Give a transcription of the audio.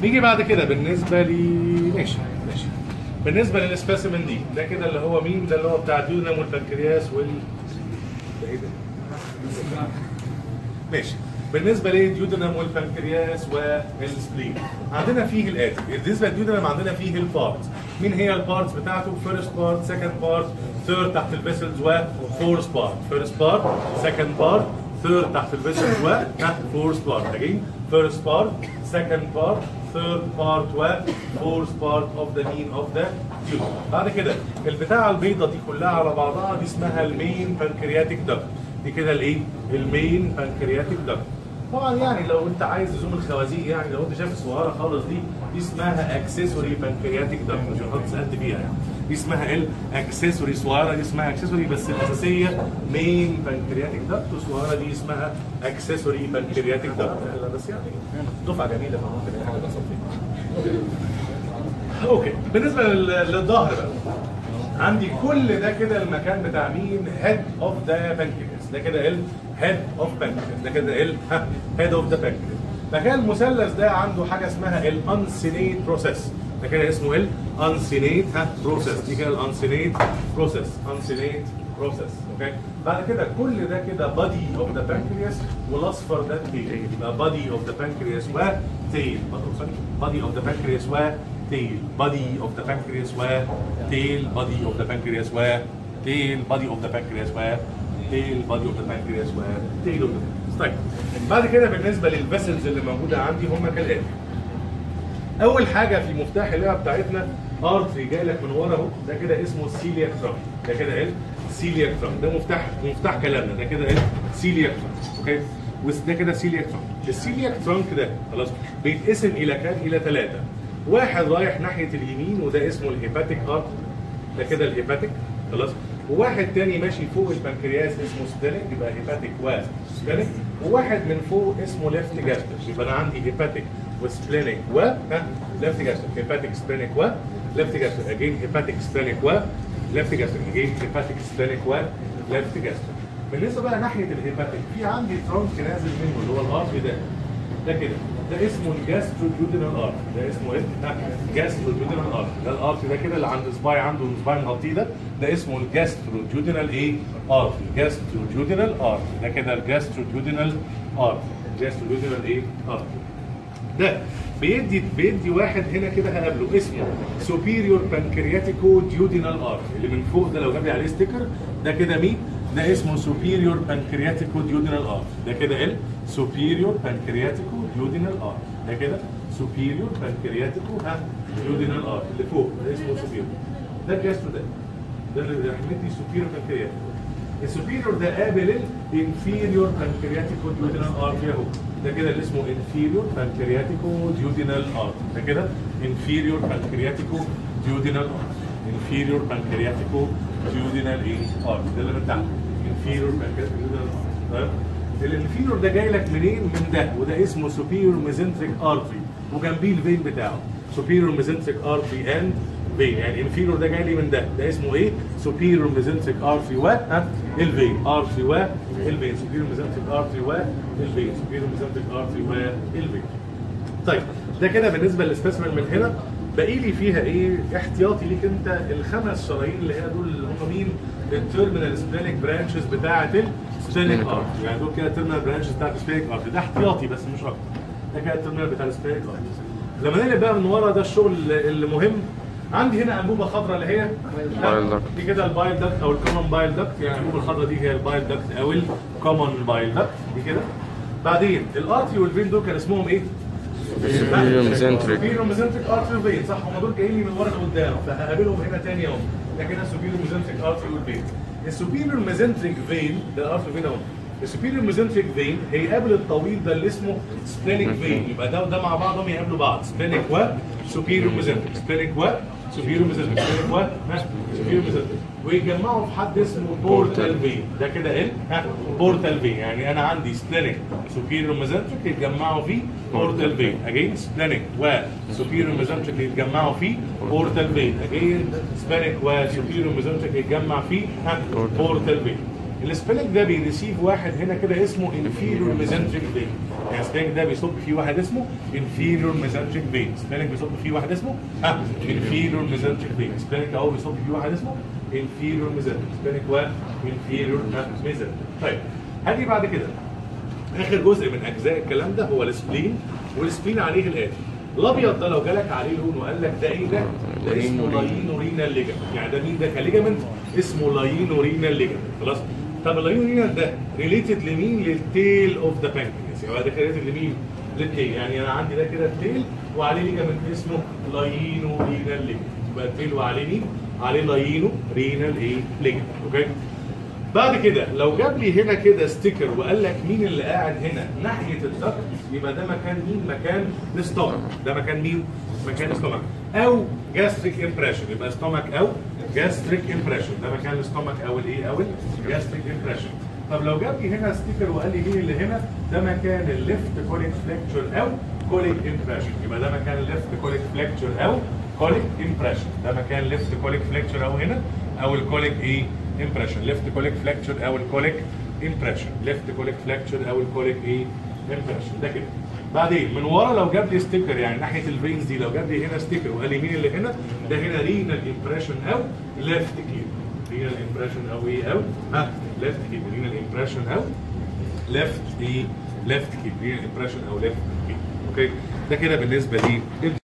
نيجي بعد كده بالنسبه لي ماشي ماشي بالنسبه للسبيسيمن دي ده كده اللي هو مين ده اللي هو بتاع الديودنم والبنكرياس وال ده ايه ده؟ ماشي بالنسبه للديودنم والبنكرياس والسبلين عندنا فيه الاتي بالنسبه للديودنم عندنا فيه البارتس مين هي البارتس بتاعته فيرست بارت سكند بارت ثيرد تحت الفيسلز وفورث بارت فيرست بارت سكند بارت ثيرد تحت الفيسلز وفورث بارت اجين فيرست بارت سكند بارت ثيرد بارت وفورث بارت اوف ذا مين اوف ذا تيوب بعد كده البتاعه البيضه دي كلها على بعضها دي اسمها المين بانكرياتيك دكت دي كده الايه المين بانكرياتيك دكت طبعا يعني لو انت عايز زوم الخوازيق يعني لو انت شايف الصغيره خالص دي دي اسمها اكسسوري بانكرياتيك دكت عشان حضرتك سالت فيها يعني دي اسمها الاكسسوري صغيره دي اسمها اكسسوري بس الاساسيه مين بانكرياتيك دكت والصغيره دي اسمها اكسسوري بانكرياتيك دكت بس يعني دفعه جميله فممكن اي حاجه تحصل فيها اوكي بالنسبه لل- للظهر بقى عندي كل ده كده المكان بتاع مين هيد اوف ذا بانكرياس ده كده الهيد اوف بانكرياس ده كده ال هيد اوف ذا بانكرياس فكان المثلث ده عنده حاجه اسمها الانسينيت بروسيس ده كده اسمه الانسينيت ها بروسيس دي كده الانسينيت بروسيس انسينيت بروسيس اوكي بعد كده كل ده كده بادي اوف ذا بانكرياس والاصفر ده تيل يبقى بادي اوف ذا بانكرياس وتيل بادي اوف ذا بانكرياس وتيل بادي اوف ذا بانكرياس وتيل بادي اوف ذا بانكرياس وتيل بادي اوف ذا بانكرياس وتيل بادي اوف ذا بانكرياس وتيل اوف ذا طيب بعد كده بالنسبه للفيسلز اللي موجوده عندي هم كالاتي اول حاجه في مفتاح اللعبه بتاعتنا ارتري جاي لك من ورا اهو ده كده اسمه سيلياك ترانك ده كده ايه سيلياك ترانك ده مفتاح مفتاح كلامنا ده كده ايه سيلياك ترانك اوكي وده كده سيلياك ترانك السيلياك ترانك ده خلاص بيتقسم الى كام الى ثلاثه واحد رايح ناحيه اليمين وده اسمه الهيباتيك ارتري ده كده الهيباتيك خلاص وواحد تاني ماشي فوق البنكرياس اسمه سبلينك يبقى هيباتيك وسبلينك وواحد من فوق اسمه ليفت جاستريك يبقى انا عندي هيباتيك وسبلينك و ها ليفت جاستريك هيباتيك سبلينك و ليفت جاستريك اجين هيباتيك سبلينك و ليفت جاستريك اجين هيباتيك سبلينك و ليفت جاستريك بالنسبه بقى ناحيه الهيباتيك في عندي ترانك نازل منه اللي هو الارتري ده ده كده ده اسمه الجاستروجودينال ارت ده اسمه ايه؟ جاستروجودينال ارت ده الارت ده كده اللي عند صباعي عنده صباعي مغطيه ده ده اسمه الجاستروجودينال ايه؟ ارت الجاستروجودينال ارت ده كده الجاستروجودينال ارت الجاستروجودينال ايه؟ ارت ده بيدي بيدي واحد هنا كده هقابله اسمه سوبيريور بانكرياتيكو ديودينال ارت اللي من فوق ده لو جاب لي عليه ستيكر ده كده مين؟ ده اسمه سوبيريور بانكرياتيكو ديودينال ارت ده كده ال سوبيريور بانكرياتيكو ديودينال ارت ده كده سوبيريور بانكرياتيكو ها ديودينال ارت اللي فوق ده اسمه سوبيريور ده الجاسترو ده ده اللي رحمتي سوبيريور بانكرياتيكو السوبيريور ده قابل الانفيريور بانكرياتيكو ديودينال ارت اهو ده كده اللي اسمه انفيريور بانكرياتيكو ديودينال ارت ده كده انفيريور بانكرياتيكو ديودينال ارت انفيريور بانكرياتيكو ديودينال ايه ارت ده اللي من تحت انفيريور بانكرياتيكو ديودينال ارت الانفيريور ده جاي لك منين من ده وده اسمه سوبيريور ميزنتريك ارتري وجنبيه الفين بتاعه سوبيريور ميزنتريك ارتري اند فين يعني انفيريور ده جاي لي من ده ده اسمه ايه سوبيريور ميزنتريك ارتري و ها الفين ارتري و الفين سوبيريور ميزنتريك ارتري و الفين سوبيريور ميزنتريك ارتري و الفين طيب ده كده بالنسبه للسبيسمن من هنا باقي لي فيها ايه احتياطي ليك انت الخمس شرايين اللي هي دول اللي هم مين التيرمينال سبلينك برانشز بتاعه السبلينك ارت يعني دول كده التيرمينال برانشز بتاعه السبلينك ارت ده احتياطي بس مش اكتر ده كده التيرمينال بتاع السبلينك ارت لما نقلب بقى من ورا ده الشغل اللي مهم عندي هنا انبوبه خضراء اللي هي بايل داكت. دي كده البايل داكت او الكومن بايل داكت يعني الانبوبه الخضراء دي هي البايل داكت او الكومن بايل داكت دي كده بعدين الارتري والفين دول كان اسمهم ايه؟ ميزنتريك. سوبيريور ميزنتريك ارتري وفين صح هم دول جايين لي من ورا لقدام فهقابلهم هنا تاني اهو ده كده سوبيريور ميزنتريك ارتري والفين السوبيريور ميزنتريك فين ده الارتري فين اهو السوبيريور ميزنتريك فين هيقابل الطويل ده اللي اسمه سبلينك فين يبقى ده وده مع بعضهم يقابلوا بعض سبلينك و سوبيريور ميزنتريك سبلينك و سوبيريور ميزنتريك سبلينك و سوبيريور ميزنتريك ويجمعوا في حد اسمه بورتال فين ده كده ال ها بورتال فين يعني انا عندي سبلينك سوبيريور ميزنتريك يتجمعوا فيه بورتال فين اجين سبلينك وسوبيريور ميزنتريك يتجمعوا فيه بورتال فين اجين سبلينك وسوبيريور ميزنتريك يتجمع فيه ها بورتال فين السبيلنج ده بيريسيف واحد هنا كده اسمه انفيريور ميزنتريك فين يعني السبيلنج ده بيصب فيه واحد اسمه انفيريور ميزنتريك فين سبيلنج بيصب فيه واحد اسمه ها انفيريور ميزنتريك فين سبيلنج اهو بيصب فيه واحد اسمه انفيريور ميزنتريك سبيلنج و انفيريور ميزنتريك طيب هاجي بعد كده اخر جزء من اجزاء الكلام ده هو السبلين والسبلين عليه الاتي الابيض ده لو جالك عليه لون وقال لك ده ايه ده؟ ده اسمه لاينو رينال ليجامنت يعني ده مين ده كليجامنت اسمه لاينو رينال ليجامنت خلاص طب اللاينو رينال ده ريليتد لمين؟ للتيل اوف ذا بانكرياس يعني هو ده ريليتد لمين؟ للتيل يعني انا عندي ده كده التيل وعليه ليجامنت اسمه لاينو رينال ليجامنت يبقى التيل وعليه مين؟ عليه لاينو رينال ايه؟ ليجامنت اوكي؟ بعد كده لو جاب لي هنا كده ستيكر وقال لك مين اللي قاعد هنا ناحيه الدكت يبقى ده مكان مين؟ مكان الستومك ده مكان مين؟ مكان الستومك او جاستريك امبريشن يبقى ستومك او جاستريك امبريشن ده مكان الستومك او الايه؟ او الجاستريك امبريشن طب لو جاب لي هنا ستيكر وقال لي مين اللي هنا؟ ده مكان الليفت كوليك فليكتشر او كوليك امبريشن يبقى ده مكان الليفت كوليك فليكتشر او كوليك امبريشن ده مكان ليفت كوليك فليكتشر او هنا او الكوليك ايه؟ امبريشن ليفت كوليك فليكتشر او الكوليك امبريشن ليفت كوليك فليكتشر او الكوليك ايه امبريشن ده كده بعدين من ورا لو جاب لي ستيكر يعني ناحيه الفينز دي لو جاب لي هنا ستيكر وقال لي مين اللي هنا ده هنا رينال امبريشن او ليفت كيب رينال امبريشن او ايه او ها ليفت كيب رينال امبريشن او ليفت ايه ليفت كيب رينال امبريشن او ليفت كيب اوكي ده كده بالنسبه لي